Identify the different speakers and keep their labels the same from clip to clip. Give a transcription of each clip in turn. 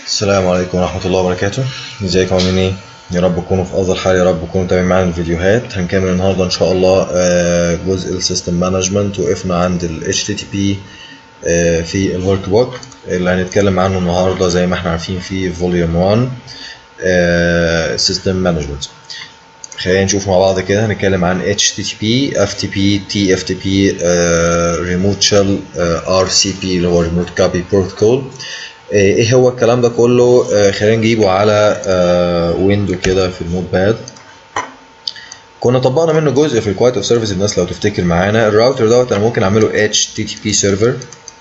Speaker 1: السلام عليكم ورحمة الله وبركاته ازيكم عاملين ايه؟ يا رب تكونوا في افضل حال يا رب تكونوا متابعين معانا الفيديوهات هنكمل النهارده ان شاء الله آه، جزء السيستم مانجمنت وقفنا عند ال HTTP آه، في الورك بوك اللي هنتكلم عنه النهارده زي ما احنا عارفين في فوليوم 1 سيستم مانجمنت خلينا نشوف مع بعض كده هنتكلم عن HTTP FTP TFTP ريموت شيل RCP اللي هو ريموت كابي بروتوكول ايه هو الكلام ده كله آه، خلينا نجيبه على ويندو كده في النوت باد كنا طبقنا منه جزء في الكوايت اوف سيرفيس الناس لو تفتكر معانا الراوتر دوت انا ممكن اعمله HTTP سيرفر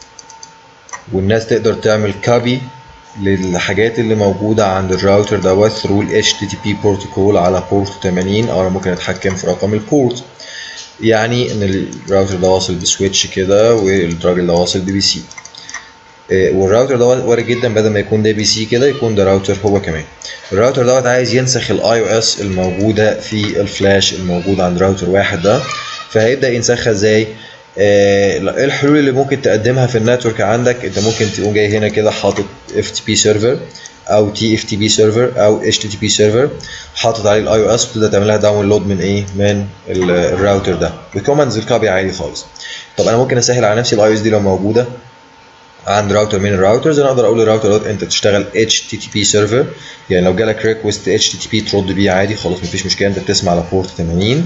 Speaker 1: والناس تقدر تعمل كابي للحاجات اللي موجودة عند الراوتر دوت ثرو ال HTTP بروتوكول على بورت 80 او انا ممكن اتحكم في رقم البورت يعني ان الراوتر ده واصل بسويتش كده والراجل ده واصل ببي سي والراوتر دوت وارد جدا بدل ما يكون ده بي سي كده يكون ده راوتر هو كمان الراوتر دوت عايز ينسخ الاي او اس الموجوده في الفلاش الموجود عند راوتر واحد ده فهيبدا ينسخها ازاي آه الحلول اللي ممكن تقدمها في النتورك عندك انت ممكن تقوم جاي هنا كده حاطط اف تي بي سيرفر او تي اف تي بي سيرفر او اتش تي تي بي سيرفر حاطط عليه الاي او اس وتبدا تعمل لها داونلود من ايه من الراوتر ده بكوماندز الكابي عادي خالص طب انا ممكن اسهل على نفسي الاي او اس دي لو موجوده عند راوتر من الراوترز انا اقدر اقول للراوتر دوت انت تشتغل HTTP سيرفر يعني لو جالك ريكوست HTTP ترد بيه عادي خلاص مفيش مشكله انت بتسمع على بورت 80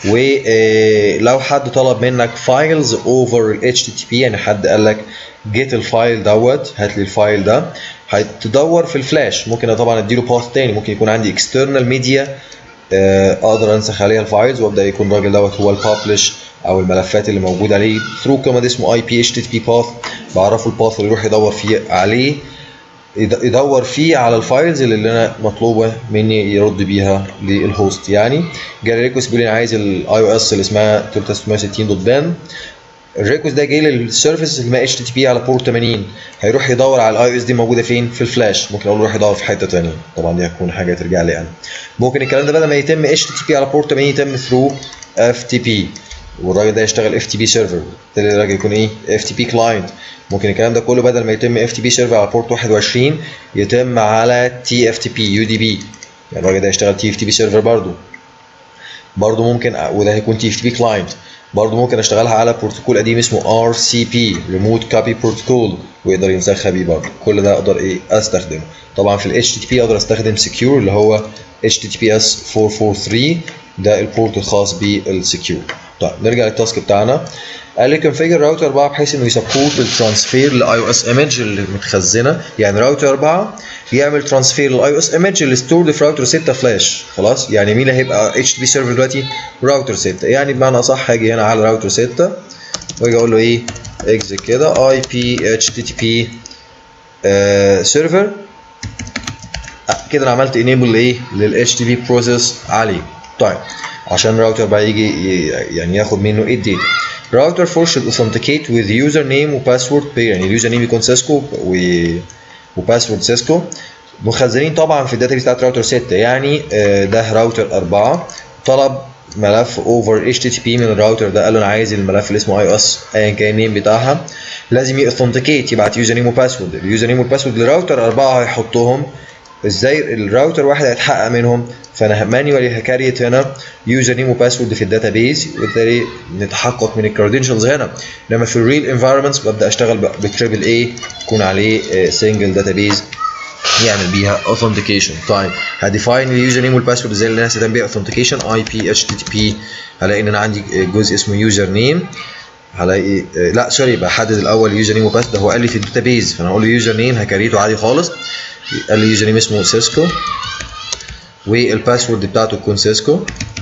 Speaker 1: ولو حد طلب منك فايلز اوفر ال HTTP يعني حد قال لك جيت الفايل دوت هات لي الفايل ده هتدور في الفلاش ممكن طبعا اديله باث تاني ممكن يكون عندي اكسترنال ميديا اقدر انسخ عليها الفايلز وابدا يكون الراجل دوت هو الببلش او الملفات اللي موجوده عليه ثرو كوماند اسمه اي بي اتش تي بي باث بعرفه الباث اللي يروح يدور فيه عليه يدور فيه على الفايلز اللي انا مطلوبه مني يرد بيها للهوست يعني جالي ريكوست بيقول لي انا عايز الاي او اس اللي اسمها 360 دوت بان الريكوست ده جاي للسيرفيس اللي اسمها اتش تي بي على بورت 80 هيروح يدور على الاي او اس دي موجوده فين في الفلاش ممكن اقول له روح يدور في حته ثانيه طبعا دي هتكون حاجه ترجع لي انا ممكن الكلام ده بدل ما يتم اتش تي بي على بورت 80 يتم ثرو اف تي بي والراجل ده يشتغل اف تي بي سيرفر بالتالي الراجل يكون ايه اف تي بي كلاينت ممكن الكلام ده كله بدل ما يتم اف تي بي سيرفر على بورت 21 يتم على تي اف تي بي يو دي بي يعني الراجل ده يشتغل تي اف تي بي سيرفر برضه برضه ممكن وده هيكون تي اف تي بي كلاينت برضه ممكن اشتغلها على بروتوكول قديم اسمه ار سي بي ريموت كابي بروتوكول ويقدر ينسخها بيه برضه كل ده اقدر ايه استخدمه طبعا في الاتش تي بي اقدر استخدم سكيور اللي هو اتش تي بي اس 443 ده البورت الخاص بالسكيور طيب نرجع للتاسك بتاعنا قال لي كونفيجر راوتر 4 بحيث انه يسبورت الترانسفير للاي او اس ايمج اللي متخزنه يعني راوتر 4 يعمل ترانسفير للاي او اس ايمج اللي ستورد في راوتر 6 فلاش خلاص يعني مين اللي هيبقى اتش تي بي سيرفر دلوقتي راوتر 6 يعني بمعنى اصح هاجي هنا على راوتر 6 واجي اقول له ايه اكزit كده اي بي اتش تي تي بي سيرفر كده انا عملت انيبل لايه للاتش تي بي بروسيس عليه طيب عشان الراوتر بقى يجي يعني ياخد منه ايه الداتا راوتر 4 should authenticate with username وباسورد يعني اليوزر نيم يكون سيسكو و وباسورد سيسكو مخزنين طبعا في الداتابيس بتاعت راوتر 6 يعني ده راوتر 4 طلب ملف اوفر اتش تي تي بي من الراوتر ده قال له انا عايز الملف اللي اسمه اي او اس ايا كان النيم بتاعها لازم يأثنتيكيت يبعت يوزر نيم وباسورد اليوزر نيم والباسورد لراوتر 4 هيحطهم ازاي الراوتر واحد هيتحقق منهم فانا مانيوالي هكريت هنا يوزر نيم وباسورد في الداتابيز وبالتالي نتحقق من الكريدنشالز هنا انما في الريل انفايرمنتس ببدا اشتغل بتريبل اي يكون عليه سنجل داتابيز يعمل بيها اوثنتيكيشن طيب هديفاين اليوزر نيم والباسورد ازاي اللي انا هستخدم بيها اوثنتيكيشن اي بي اتش تي تي بي هلاقي ان انا عندي جزء اسمه يوزر نيم هلاقي لا سوري بحدد الاول يوزر نيم وباسورد ده هو قال لي في الداتابيز فانا هقول له يوزر نيم هكريته عادي خالص قال لي يوزر نيم اسمه سيسكو والباسورد بتاعته تكون سيسكو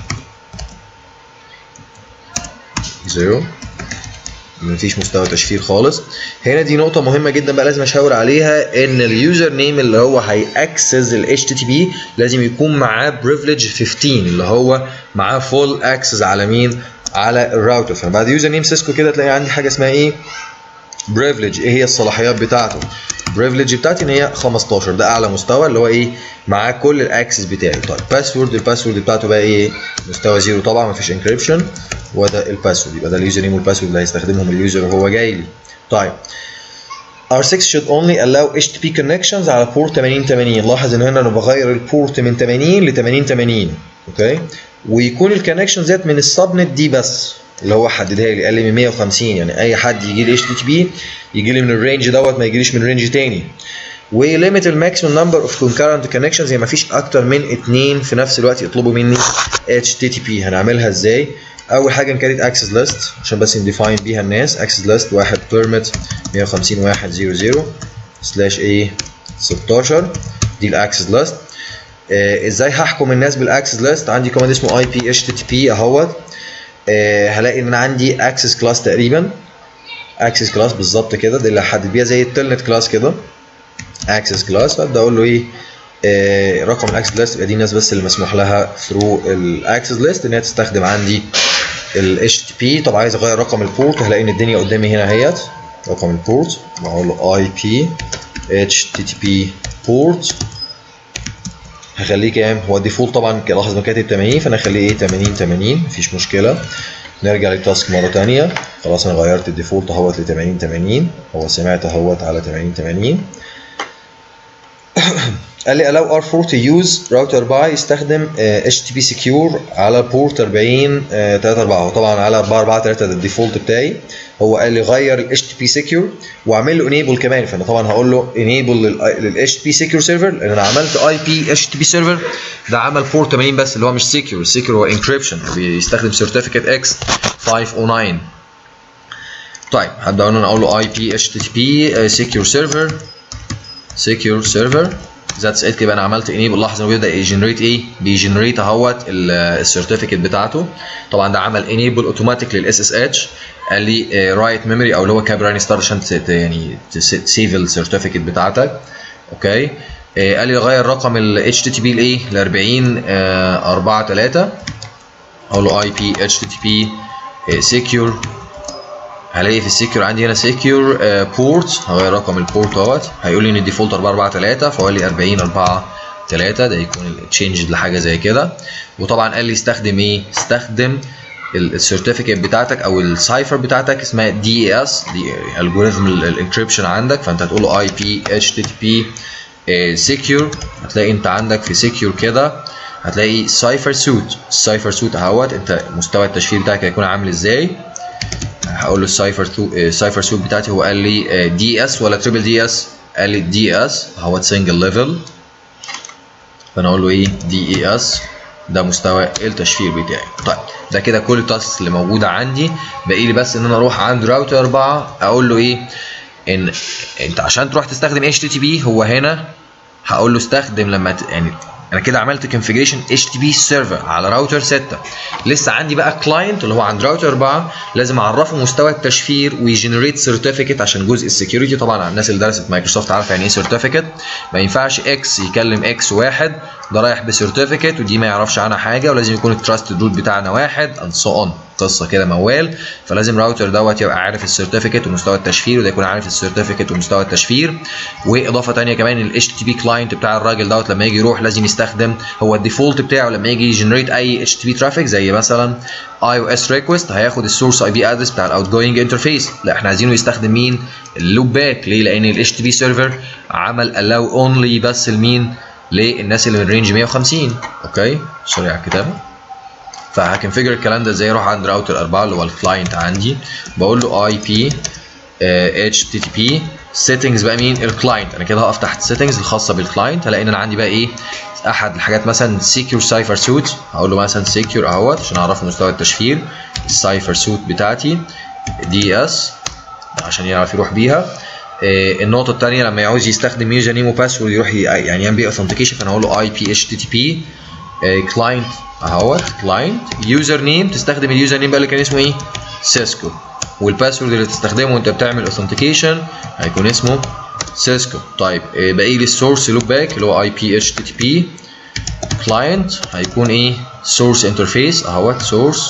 Speaker 1: زيرو مفيش مستوى تشفير خالص هنا دي نقطه مهمه جدا بقى لازم اشاور عليها ان اليوزر نيم اللي هو هيأكسس ال HTTP لازم يكون معاه بريفليج 15 اللي هو معاه فول اكسس على مين على الراوتر فبعد يوزر نيم سيسكو كده تلاقي عندي حاجه اسمها ايه بريفليج ايه هي الصلاحيات بتاعته البريفليج بتاعتي ان هي 15 ده اعلى مستوى اللي هو ايه معاه كل الاكسس بتاعي طيب باسورد الباسورد بتاعته بقى ايه مستوى زيرو طبعا مفيش انكريبشن وده الباسورد يبقى ده اليوزر نيم والباسورد اللي هيستخدمهم اليوزر وهو جاي لي طيب R6 should only allow HTTP connections على port 8080 لاحظ ان هنا انا بغير البورت من 80 ل 8080 اوكي ويكون الكونكشن ديت من السبنت دي بس اللي هو حددها لي قال لي من 150 يعني اي حد يجي لي HTTP يجي لي من الرينج دوت ما يجيليش من رينج تاني وليميت الماكسيمم نمبر اوف كونكرنت كونكشنز يعني ما فيش اكتر من اثنين في نفس الوقت يطلبوا مني HTTP هنعملها ازاي؟ اول حاجه نكريت اكسس ليست عشان بس نديفاين بيها الناس اكسس ليست واحد بيرميت 150 واحد 00 سلاش ايه 16 دي الاكسس ليست آه ازاي هحكم الناس بالاكسس ليست عندي كوماند اسمه اي بي اتش تي بي اهوت آه هلاقي ان انا عندي اكسس كلاس تقريبا اكسس كلاس بالظبط كده دي اللي هحدد بيها زي التلنت كلاس كده اكسس كلاس فابدا اقول له ايه آه رقم الاكسس ليست يبقى دي الناس بس اللي مسموح لها ثرو الاكسس ليست ان هي تستخدم عندي ال HTTP طب عايز اغير رقم البورت هلاقي ان الدنيا قدامي هنا اهيت رقم البورت بقول له IP HTTP port هخليه كام؟ هو الديفولت طبعا لاحظ ما كاتب 80 فانا هخليه ايه 80 80 مفيش مشكله نرجع للتاسك مره ثانيه خلاص انا غيرت الديفولت اهوت ل 80 80 هو سمعت اهوت على 80 80 قال لي allow R4 to use router by يستخدم uh, HTTP secure على بورت 40 uh, 34 هو طبعا على 443 ده الديفولت بتاعي هو قال لي غير ال HTTP secure واعمل له enable كمان فانا طبعا هقول له enable لل HTTP secure server لان انا عملت IP HTTP server ده عمل بورت 80 بس اللي هو مش secure secure هو encryption بيستخدم certificate X 509 طيب هبدا انا اقول له IP HTTP uh, secure server secure server ذاتس ات كده انا عملت انيبل لاحظ انه بيبدا يجنريت ايه بيجنريت اهوت السيرتيفيكت بتاعته طبعا ده عمل انيبل اوتوماتيك للاس اس اتش قال لي رايت ميموري او اللي هو كابراني ستار عشان يعني تسيف السيرتيفيكت بتاعتك اوكي قال لي غير رقم ال اتش تي تي بي لايه ل 40 4 3 اقول له اي بي اتش تي تي بي سكيور هلاقي في السكيور عندي هنا سكيور بورت هغير رقم البورت اهوت هيقول لي ان الديفولت 443 فهو لي 40 4 3 ده يكون التشينج لحاجه زي كده وطبعا قال لي استخدم ايه؟ استخدم السيرتيفيكت بتاعتك او السايفر بتاعتك اسمها دي اي اس دي الجوريزم الانكريبشن عندك فانت هتقول له اي بي اتش تي تي بي سكيور هتلاقي انت عندك في سكيور كده هتلاقي سايفر سوت السايفر سوت اهوت انت مستوى التشفير بتاعك هيكون عامل ازاي هقول له السايفر سايفر سوت بتاعتي هو قال لي دي اس ولا تريبل دي اس قال لي دي اس اهوت سنجل ليفل فانا اقول له ايه دي اي اس ده مستوى التشفير بتاعي طيب ده كده كل التاسكس اللي موجوده عندي باقي لي بس ان انا اروح عند راوتر 4 اقول له ايه ان انت عشان تروح تستخدم اتش تي تي بي هو هنا هقول له استخدم لما ت... يعني انا كده عملت كونفيجريشن اتش تي بي سيرفر على راوتر 6 لسه عندي بقى كلاينت اللي هو عند راوتر 4 لازم اعرفه مستوى التشفير ويجنريت سيرتيفيكت عشان جزء السكيورتي طبعا الناس اللي درست مايكروسوفت عارفه يعني ايه سيرتيفيكت ما ينفعش اكس يكلم اكس واحد ده رايح بسيرتيفيكت ودي ما يعرفش عنها حاجه ولازم يكون التراستد روت بتاعنا واحد اند سو اون قصه كده موال فلازم راوتر دوت يبقى عارف السيرتيفيكت ومستوى التشفير وده يكون عارف السيرتيفيكت ومستوى التشفير واضافه ثانيه كمان الاتش تي بي كلاينت بتاع الراجل دوت لما يجي يروح لازم يستخدم هو الديفولت بتاعه لما يجي يجنريت اي اتش تي بي ترافيك زي مثلا اي او اس ريكوست هياخد السورس اي بي ادرس بتاع الاوت جوينج انترفيس لا احنا عايزينه يستخدم مين اللوب باك ليه لان الاتش تي بي سيرفر عمل الاو اونلي بس لمين للناس اللي من رينج 150 اوكي سوري على الكتابه فهكونفيجر الكلام ده ازاي اروح عند راوتر 4 اللي هو الكلاينت عندي بقول له اي بي اتش تي تي بي سيتنجز بقى مين الكلاينت انا كده هقف تحت السيتنجز الخاصه بالكلاينت هلاقي ان انا عندي بقى ايه احد الحاجات مثلا سيكيور سايفر سوت هقول له مثلا سيكيور اهوت عشان اعرف مستوى التشفير السايفر سوت بتاعتي دي اس عشان يعرف يروح بيها آه النقطه الثانيه لما يعوز يستخدم يوزر نيم وباسورد يروح يعني يعمل بيه اوثنتيكيشن فانا هقول له اي بي اتش تي تي بي كلاينت اهوت كلاينت يوزر نيم تستخدم اليوزر نيم بقى اللي كان اسمه ايه سيسكو والباسورد اللي تستخدمه وانت بتعمل اوثنتيكيشن هيكون اسمه سيسكو طيب آه باقي لي السورس لوب باك اللي هو اي بي اتش تي تي بي كلاينت هيكون ايه سورس انترفيس اهوت سورس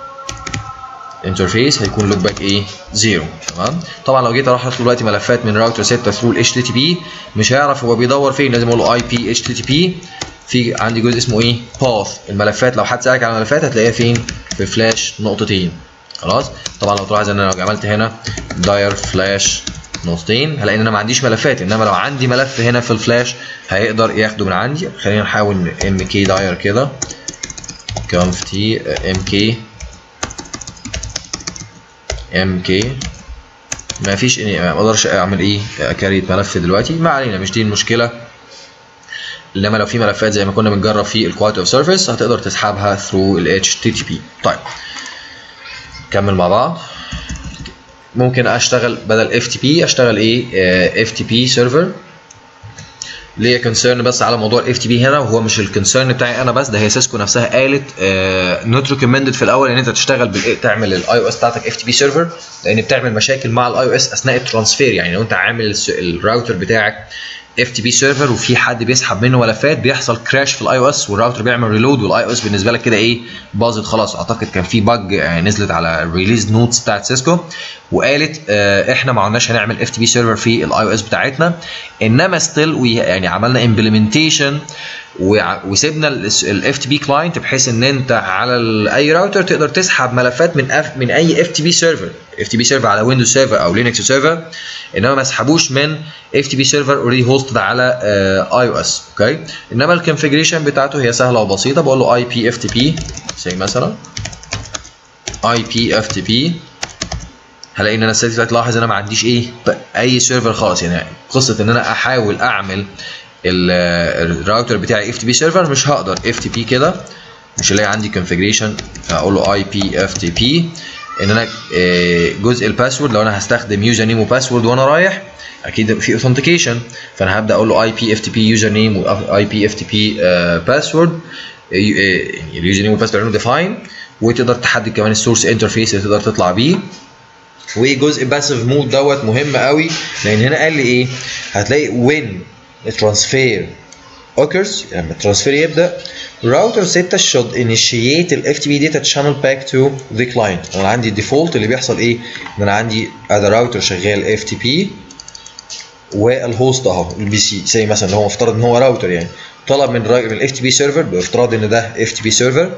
Speaker 1: انترفيس هيكون لوك باك ايه زيرو تمام طبعا لو جيت اروح اطلب دلوقتي ملفات من راوتر 6 ثرو الاتش تي تي بي مش هيعرف هو بيدور فين لازم اقول له اي بي اتش تي تي بي في عندي جزء اسمه ايه باث الملفات لو حد سالك على الملفات هتلاقيها فين في فلاش نقطتين خلاص طبعا لو تلاحظ ان انا لو عملت هنا داير فلاش نقطتين هلاقي ان انا ما عنديش ملفات انما لو عندي ملف هنا في الفلاش هيقدر ياخده من عندي خلينا نحاول ام كي داير كده conf t ام كي ام كي ما فيش ما اقدرش اعمل ايه كاريت ملف دلوقتي ما علينا مش دي المشكله انما لو في ملفات زي ما كنا بنجرب في الكواليتي اوف سيرفيس هتقدر تسحبها ثرو ال HTTP طيب كمل مع بعض ممكن اشتغل بدل FTP اشتغل ايه آه FTP سيرفر ليا كونسيرن بس على موضوع الاف تي بي هنا وهو مش الكونسيرن بتاعي انا بس ده هي سيسكو نفسها قالت نوت ريكومندد في الاول ان انت تشتغل بال تعمل الاي او اس بتاعتك اف تي بي سيرفر لان بتعمل مشاكل مع الاي او اس اثناء الترانسفير يعني لو انت عامل الراوتر بتاعك اف تي بي سيرفر وفي حد بيسحب منه ملفات بيحصل كراش في الاي او اس والراوتر بيعمل ريلود والاي او اس بالنسبه لك كده ايه باظت خلاص اعتقد كان في باج نزلت على الريليز نوتس بتاعت سيسكو وقالت اه احنا ما عدناش هنعمل اف تي بي سيرفر في الاي او اس بتاعتنا انما ستيل يعني عملنا امبلمنتيشن وسيبنا الاف تي بي كلاينت بحيث ان انت على اي راوتر تقدر تسحب ملفات من أف من اي اف تي بي سيرفر اف تي بي سيرفر على ويندوز سيرفر او لينكس سيرفر انما ما اسحبوش من اف تي بي سيرفر اوريدي هوستد على اي او اس اوكي انما الكونفيجريشن بتاعته هي سهله وبسيطه بقول له اي بي اف تي بي زي مثلا اي بي اف تي بي هلاقي ان انا السيتي بتاعتي لاحظ ان انا ما عنديش ايه اي سيرفر خالص يعني قصه ان انا احاول اعمل الراوتر بتاعي اف تي بي سيرفر مش هقدر اف تي بي كده مش هلاقي عندي كونفيجريشن اقول له اي بي اف تي بي ان انا جزء الباسورد لو انا هستخدم يوزر نيم وباسورد وانا رايح اكيد في اوثنتيكيشن فانا هبدا اقول له اي بي اف تي بي يوزر نيم واي بي اف تي بي باسورد اليوزر نيم والباسورد ديفاين وتقدر تحدد كمان السورس انترفيس اللي تقدر تطلع بيه وجزء باسيف مود دوت مهم قوي لان هنا قال لي ايه هتلاقي وين الترانسفير occurs لما الترانسفير يبدا راوتر 6 should initiate ال FTP data channel back to the client انا عندي الديفولت اللي بيحصل ايه ان انا عندي ادي راوتر شغال FTP والهوست اهو البي سي زي مثلا هو مفترض ان هو راوتر يعني طلب من من الاف تي بي سيرفر بافتراض ان ده اف تي بي سيرفر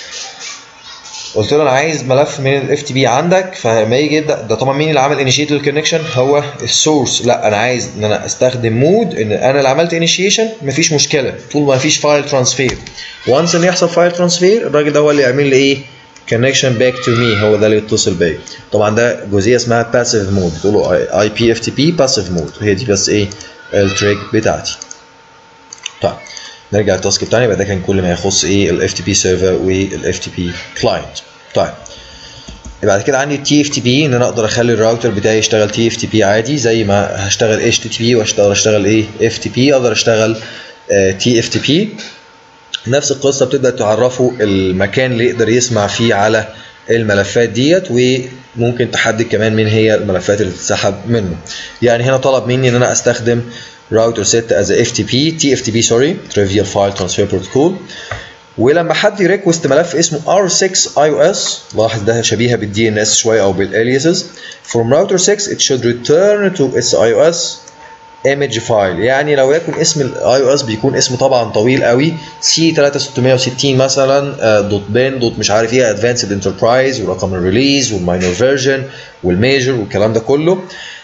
Speaker 1: قلت له انا عايز ملف من الاف تي بي عندك فلما يجي يبدا ده طبعا مين اللي عمل انيشيت للكونكشن هو السورس لا انا عايز ان انا استخدم مود ان انا اللي عملت انيشيشن مفيش مشكله طول ما فيش فايل ترانسفير وانس ان يحصل فايل ترانسفير الراجل ده هو اللي يعمل لي ايه كونكشن باك تو مي هو ده اللي يتصل بيا طبعا ده جزئيه اسمها باسيف مود بتقول له اي بي اف تي بي باسيف مود هي دي بس ايه التريك بتاعتي طيب نرجع التاسك بتاعنا يبقى ده كان كل ما يخص ايه الاف تي بي سيرفر والاف تي بي كلاينت طيب بعد كده عندي التي اف تي بي ان انا اقدر اخلي الراوتر بتاعي يشتغل تي اف تي بي عادي زي ما هشتغل اتش تي بي واقدر اشتغل ايه اف تي بي اقدر اشتغل تي اف تي بي نفس القصه بتبدا تعرفه المكان اللي يقدر يسمع فيه على الملفات ديت وممكن تحدد كمان مين هي الملفات اللي تتسحب منه يعني هنا طلب مني ان انا استخدم راوتر 6 as a FTP TFTP sorry trivial file transfer protocol ولما حد يريكوست ملف اسمه R6 iOS لاحظ ده شبيهه بالدي ان اس شويه او بالالياسز from router 6 it should return to its iOS image file يعني لو يكن اسم الاي او اس بيكون اسم طبعا طويل قوي سي 3660 مثلا دوت بن دوت مش عارف ايه ادفانسد انتربرايز ورقم الريليز والماينر فيرجن والميجر والكلام ده كله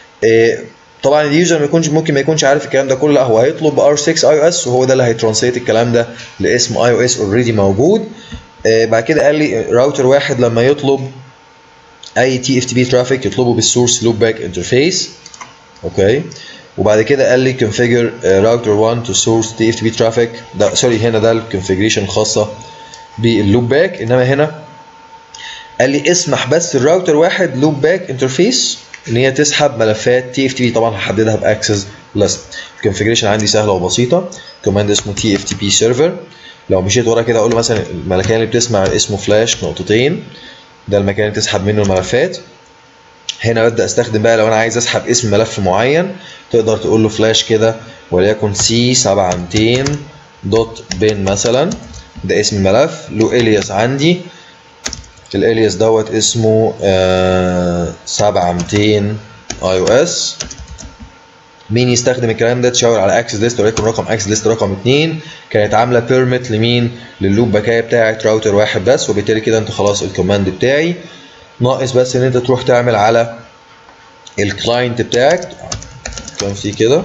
Speaker 1: طبعا اليوزر ما يكونش ممكن ما يكونش عارف الكلام ده كله لا هو هيطلب ار 6 اي او اس وهو ده اللي هيترانسليت الكلام ده لاسم اي او اس اوريدي موجود بعد كده قال لي راوتر واحد لما يطلب اي تي اف تي بي ترافيك يطلبه بالسورس لوب باك انترفيس اوكي وبعد كده قال لي configure راوتر 1 to source TFTP traffic ده سوري هنا ده الكونفيجريشن الخاصه باللوب باك انما هنا قال لي اسمح بس الراوتر واحد لوب باك انترفيس ان هي تسحب ملفات تي اف تي بي طبعا هحددها باكسس ليست الكونفيجريشن عندي سهله وبسيطه كوماند اسمه تي اف تي بي سيرفر لو مشيت ورا كده اقول له مثلا المكان اللي بتسمع اسمه فلاش نقطتين ده المكان اللي تسحب منه الملفات هنا ببدا استخدم بقى لو انا عايز اسحب اسم ملف معين تقدر تقول له فلاش كده وليكن سي 7200 دوت بين مثلا ده اسم الملف له الياس عندي الالياس دوت اسمه آه 7200 اي او اس مين يستخدم الكلام ده تشاور على اكسس ليست وليكن رقم اكسس ليست رقم 2 كانت عامله بيرميت لمين لللوب باكايه بتاعت راوتر واحد بس وبالتالي كده انت خلاص الكوماند بتاعي ناقص بس ان انت تروح تعمل على الكلاينت بتاعك كان في كده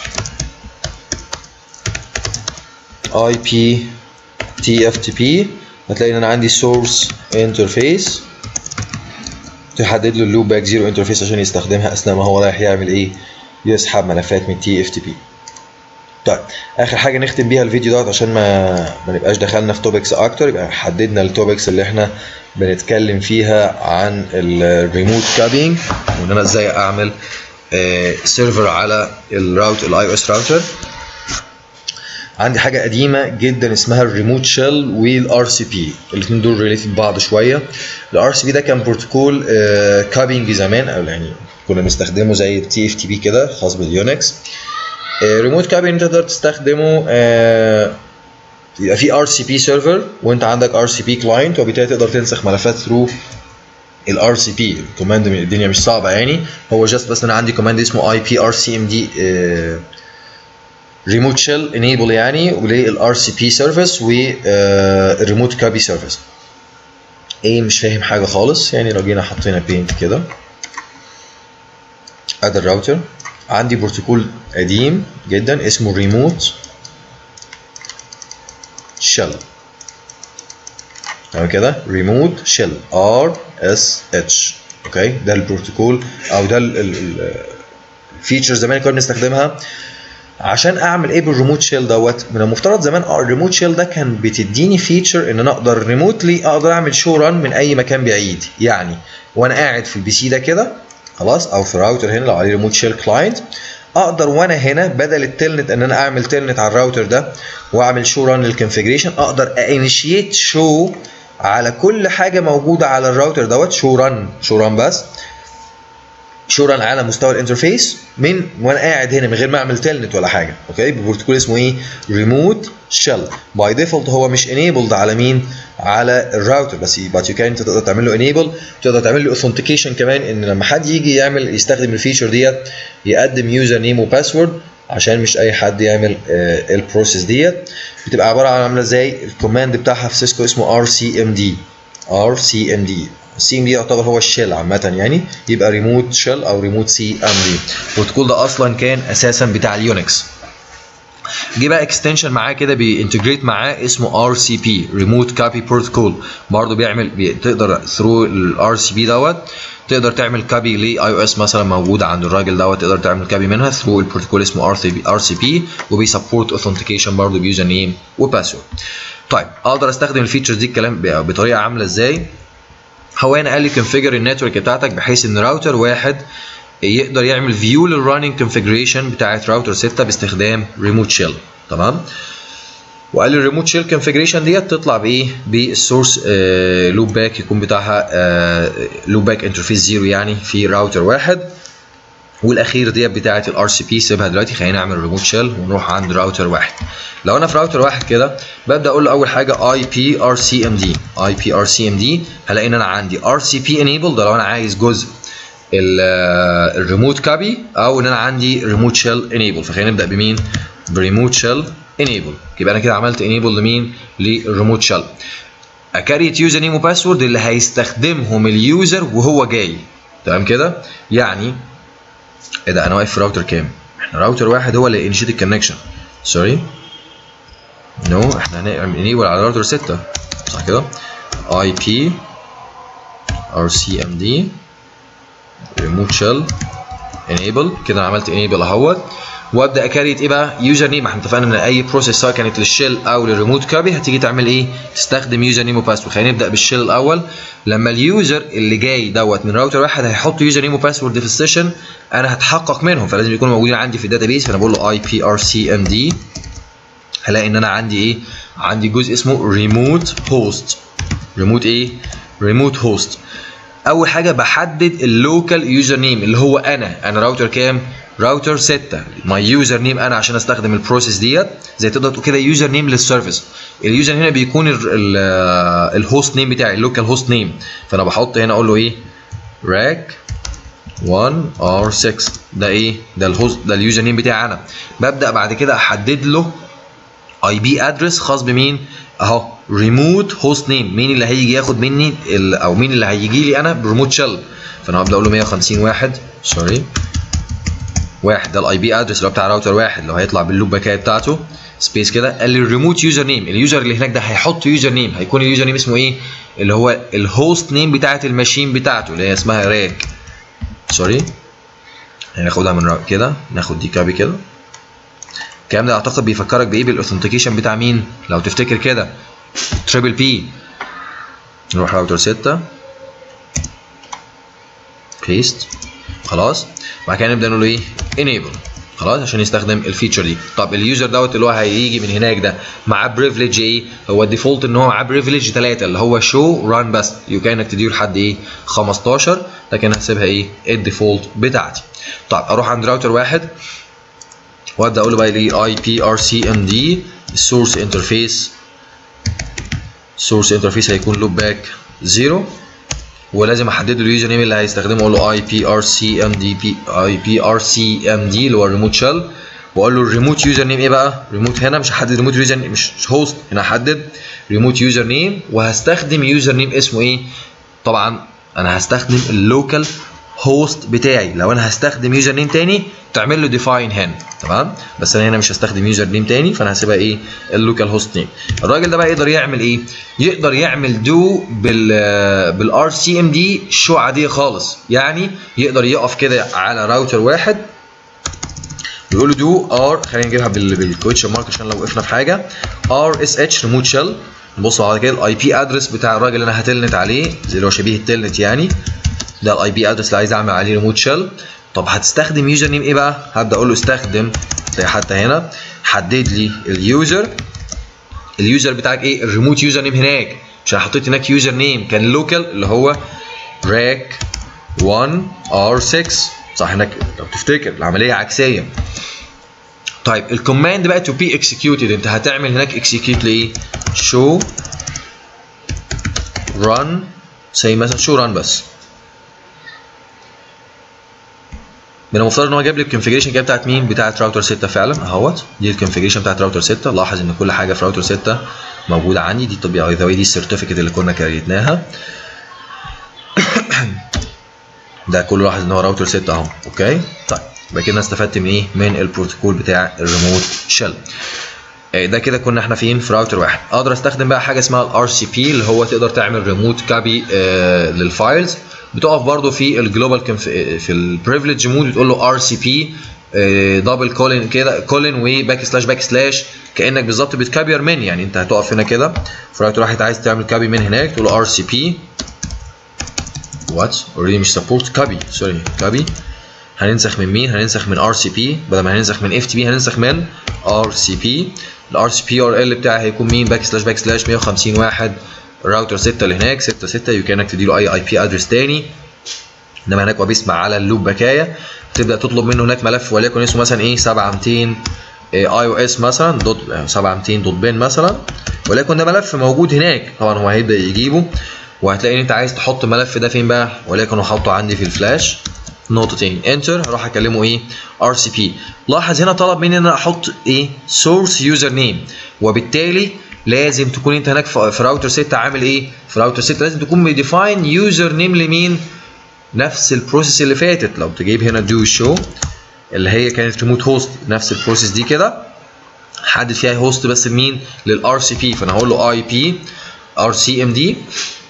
Speaker 1: اي بي تي اف تي بي هتلاقي ان انا عندي سورس انترفيس تحدد له اللوب باك زيرو انترفيس عشان يستخدمها اثناء ما هو رايح يعمل ايه يسحب ملفات من تي اف تي بي طيب اخر حاجه نختم بيها الفيديو دوت عشان ما ما نبقاش دخلنا في توبكس اكتر يبقى حددنا التوبكس اللي احنا بنتكلم فيها عن الريموت كابينج وان انا ازاي اعمل سيرفر على الراوت الاي او اس راوتر عندي حاجه قديمه جدا اسمها الريموت شيل والار سي بي الاثنين دول ريليتد بعض شويه الار سي بي ده كان بروتوكول كابينج زمان او يعني كنا بنستخدمه زي التي اف تي بي كده خاص باليونكس ريموت كابينج تقدر تستخدمه آه، يبقى في ار سي بي سيرفر وانت عندك ار سي بي كلاينت وبالتالي تقدر تنسخ ملفات ثرو الار سي بي الكوماند الدنيا مش صعبه يعني هو جاست بس انا عندي كوماند اسمه اي بي ار سي ام دي ريموت شيل انيبل يعني وللار سي بي سيرفيس والريموت كابي سيرفيس ايه مش فاهم حاجه خالص يعني لو جينا حطينا بينت كده ادي الراوتر عندي بروتوكول قديم جدا اسمه ريموت شيل تمام كده ريموت شيل ار اس اتش اوكي ده البروتوكول او ده الفيتشر زمان كنا بنستخدمها عشان اعمل ايه بالريموت شيل دوت من المفترض زمان اه الريموت شيل ده كان بتديني فيتشر ان انا اقدر ريموتلي اقدر اعمل شو ران من اي مكان بعيد يعني وانا قاعد في البي سي ده كده خلاص او في الراوتر هنا لو عليه ريموت شيل كلاينت اقدر وانا هنا بدل التلنت ان انا اعمل تلنت على الراوتر ده واعمل شو ران للكونفيجريشن اقدر انيشيت شو على كل حاجه موجوده على الراوتر دوت شو ران شو ران بس شو ران على مستوى الانترفيس من وانا قاعد هنا من غير ما اعمل تلنت ولا حاجه اوكي ببروتوكول اسمه ايه ريموت شيل باي ديفولت هو مش انيبلد على مين على الراوتر بس بات يو كان انت تقدر تعمل له انيبل تقدر تعمل له اوثنتيكيشن كمان ان لما حد يجي يعمل يستخدم الفيتشر ديت يقدم يوزر نيم وباسورد عشان مش اي حد يعمل آه البروسيس ديت بتبقى عباره عن عامله زي الكوماند بتاعها في سيسكو اسمه ار سي ام دي ار سي ام دي السي ام دي يعتبر هو الشيل عامه يعني يبقى ريموت شيل او ريموت سي ام دي البروتوكول ده اصلا كان اساسا بتاع اليونكس جه بقى اكستنشن معاه كده بينتجريت معاه اسمه ار سي بي ريموت كابي بروتوكول برضه بيعمل بي تقدر ثرو الار سي بي دوت تقدر تعمل كابي لاي او اس مثلا موجوده عند الراجل دوت تقدر تعمل كابي منها ثرو البروتوكول اسمه ار سي بي ار سي بي وبيسبورت اوثنتيكيشن برضه بيوزر نيم وباسورد طيب اقدر استخدم الفيتشرز دي الكلام بطريقه عامله ازاي هو هنا قال لي كونفيجر النتورك بتاعتك بحيث ان راوتر واحد يقدر يعمل فيو للرننج كونفيجريشن بتاعت راوتر 6 باستخدام ريموت شيل تمام وقال لي الريموت شيل كونفيجريشن ديت تطلع بايه بالسورس آه لوب باك يكون بتاعها آه لوب باك انترفيس زيرو يعني في راوتر واحد والاخير ديت بتاعه الار سي بي سيبها دلوقتي خلينا نعمل ريموت شيل ونروح عند راوتر واحد لو انا في راوتر واحد كده ببدا اقول له اول حاجه اي بي ار سي ام دي اي بي ار سي ام دي هلاقي ان انا عندي ار سي بي انيبل ده لو انا عايز جزء الريموت كابي او ان انا عندي ريموت شيل انيبل فخلينا نبدا بمين بريموت شيل انيبل يبقى انا كده عملت انيبل لمين للريموت شيل اكريت يوزر نيم وباسورد اللي هيستخدمهم اليوزر وهو جاي تمام كده يعني ايه ده انا واقف في راوتر كام احنا راوتر واحد هو اللي انشيت الكونكشن سوري نو احنا هنعمل انيبل على راوتر 6 صح كده اي بي ار سي ام دي ريموت شيل انيبل كده انا عملت انيبل اهوت وابدا اكريت ايه بقى يوزر نيم احنا اتفقنا ان اي بروسيس سواء كانت للشيل او للريموت كابي هتيجي تعمل ايه تستخدم يوزر نيم وباسورد خلينا نبدا بالشيل الاول لما اليوزر اللي جاي دوت من راوتر واحد هيحط يوزر نيم وباسورد في السيشن انا هتحقق منهم فلازم يكونوا موجودين عندي في الداتابيس فانا بقول له اي بي ار سي ام دي هلاقي ان انا عندي ايه عندي جزء اسمه ريموت هوست ريموت ايه ريموت هوست اول حاجه بحدد اللوكال يوزر نيم اللي هو انا انا راوتر كام راوتر 6 ماي يوزر نيم انا عشان استخدم البروسيس ديت زي تقدر تقول كده يوزر نيم للسيرفيس اليوزر هنا بيكون الهوست نيم بتاعي اللوكال هوست نيم فانا بحط هنا اقول له ايه راك 1 ار 6 ده ايه ده الهوست ده اليوزر نيم بتاعي انا ببدا بعد كده احدد له اي بي ادرس خاص بمين اهو ريموت هوست نيم مين اللي هيجي ياخد مني ال- او مين اللي هيجي لي انا بريموت شيل فانا هبدا اقول له 150 واحد سوري واحد ده الاي بي ادرس اللي هو بتاع راوتر واحد اللي هو هيطلع باللوب باكايه بتاعته سبيس كده قال لي الريموت يوزر نيم اليوزر اللي هناك ده هيحط يوزر نيم هيكون اليوزر نيم اسمه ايه اللي هو الهوست نيم بتاعه الماشين بتاعته اللي هي اسمها راك سوري هناخدها من را- كده ناخد دي كابي كده الكلام ده اعتقد بيفكرك بايه بالاوثنتيكيشن بتاع مين لو تفتكر كده تريبل بي نروح راوتر 6 بيست خلاص بعد كده نبدا نقول له ايه انيبل خلاص عشان يستخدم الفيتشر دي طب اليوزر دوت اللي هو هيجي من هناك ده معاه بريفليج ايه هو الديفولت ان هو معاه بريفليج 3 اللي هو شو ران بس يمكن انك تديه لحد ايه 15 لكن هسيبها ايه الديفولت بتاعتي طب اروح عند راوتر واحد وابدا اقول له بقى ليه اي بي ار سي ام دي السورس انترفيس السورس انترفيس هيكون لوب باك 0 ولازم احدد له اليوزر نيم اللي هيستخدمه اقول له اي بي ار سي ام دي بي اي بي ار سي ام دي اللي هو الريموت شيل واقول له الريموت يوزر نيم ايه بقى ريموت هنا مش هحدد ريموت يوزر نيم مش هوست هنا هحدد ريموت يوزر نيم وهستخدم يوزر نيم اسمه ايه طبعا انا هستخدم اللوكال هوست بتاعي لو انا هستخدم يوزر نيم تاني تعمل له ديفاين هنا تمام بس انا هنا مش هستخدم يوزر نيم تاني فانا هسيبها ايه اللوكال هوست نيم الراجل ده بقى يقدر يعمل ايه يقدر يعمل دو بال بالار سي ام دي شو عاديه خالص يعني يقدر يقف كده على راوتر واحد يقول له دو ار خلينا نجيبها بال بالكويتشن مارك عشان لو وقفنا في حاجه ار اس اتش ريموت شيل نبص على كده الاي بي ادرس بتاع الراجل اللي انا هتلنت عليه زي اللي هو شبيه التلنت يعني ده الاي بي ادرس اللي عايز اعمل عليه ريموت شيل طب هتستخدم يوزر نيم ايه بقى هبدا اقول له استخدم زي حتى هنا حدد لي اليوزر اليوزر بتاعك ايه الريموت يوزر نيم هناك مش انا حطيت هناك يوزر نيم كان لوكال اللي هو راك 1 ار 6 صح هناك لو تفتكر العمليه عكسيه طيب الكوماند بقى تو بي اكسكيوتد انت هتعمل هناك اكسكيوت لايه شو ران زي مثلا شو ران بس من المفترض ان هو جاب لي الكونفيجريشن كده بتاعت مين؟ بتاعت راوتر 6 فعلا اهوت دي الكونفيجريشن بتاعت راوتر 6 لاحظ ان كل حاجه في راوتر 6 موجوده عندي دي طبيعي ذا دي السيرتيفيكت اللي كنا كريتناها ده كله لاحظ ان هو راوتر 6 اهو اوكي طيب يبقى كده استفدت من ايه؟ من البروتوكول بتاع الريموت شيل ده كده كنا احنا فين في راوتر واحد اقدر استخدم بقى حاجه اسمها الار سي بي اللي هو تقدر تعمل ريموت كابي آه للفايلز بتقف برضو في الجلوبال في البريفليج مود بتقول له ار سي بي دبل كولن كده كولن وباك سلاش باك سلاش كانك بالظبط بتكابير من يعني انت هتقف هنا كده في راوتر واحد عايز تعمل كابي من هناك تقول له ار سي بي وات اوريدي مش سبورت كابي سوري كابي هننسخ من مين هننسخ من ار سي بي بدل ما هننسخ من اف تي بي هننسخ من ار سي بي الار سي بي ار ال بتاعي هيكون مين باك سلاش باك سلاش 150 واحد راوتر 6 اللي هناك 6 6 يمكن انك تديله اي اي بي ادرس تاني انما هناك هو بيسمع على اللوب بكايه تبدا تطلب منه هناك ملف وليكن اسمه مثلا ايه 7200 اي او اس مثلا دوت 7200 دوت بن مثلا وليكن ده ملف موجود هناك طبعا هو هيبدا يجيبه وهتلاقي ان انت عايز تحط الملف ده فين بقى وليكن هو حاطه عندي في الفلاش نقطتين انتر هروح اكلمه ايه ار سي بي لاحظ هنا طلب مني ان انا احط ايه سورس يوزر نيم وبالتالي لازم تكون انت هناك في راوتر 6 عامل ايه في راوتر 6 لازم تكون مديفاين يوزر نيم لمين نفس البروسيس اللي فاتت لو تجيب هنا دو شو اللي هي كانت ريموت هوست نفس البروسيس دي كده حدد فيها هوست بس لمين للار سي بي فانا هقول له اي بي ار سي ام دي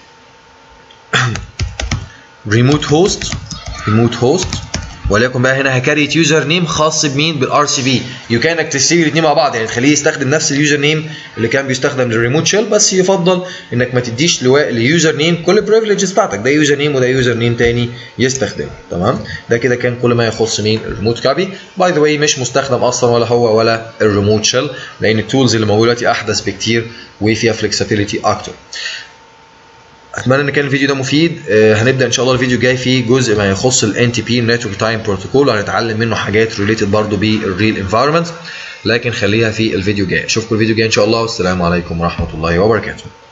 Speaker 1: ريموت هوست ريموت هوست وليكن بقى هنا هكريت يوزر نيم خاص بمين بالار سي بي يو كان انك تسيب الاثنين مع بعض يعني تخليه يستخدم نفس اليوزر نيم اللي كان بيستخدم للريموت شيل بس يفضل انك ما تديش ليوزر نيم كل البريفليجز بتاعتك ده يوزر نيم وده يوزر نيم تاني يستخدمه تمام ده كده كان كل ما يخص مين الريموت كابي باي ذا واي مش مستخدم اصلا ولا هو ولا الريموت شيل لان التولز اللي موجوده دلوقتي احدث بكتير وفيها فلكسبيليتي اكتر اتمنى ان كان الفيديو ده مفيد آه هنبدا ان شاء الله الفيديو الجاي فيه جزء ما يخص الان تي بي نتورك تايم بروتوكول وهنتعلم منه حاجات ريليتد برضه بالريل انفايرمنت لكن خليها في الفيديو الجاي اشوفكم الفيديو الجاي ان شاء الله والسلام عليكم ورحمه الله وبركاته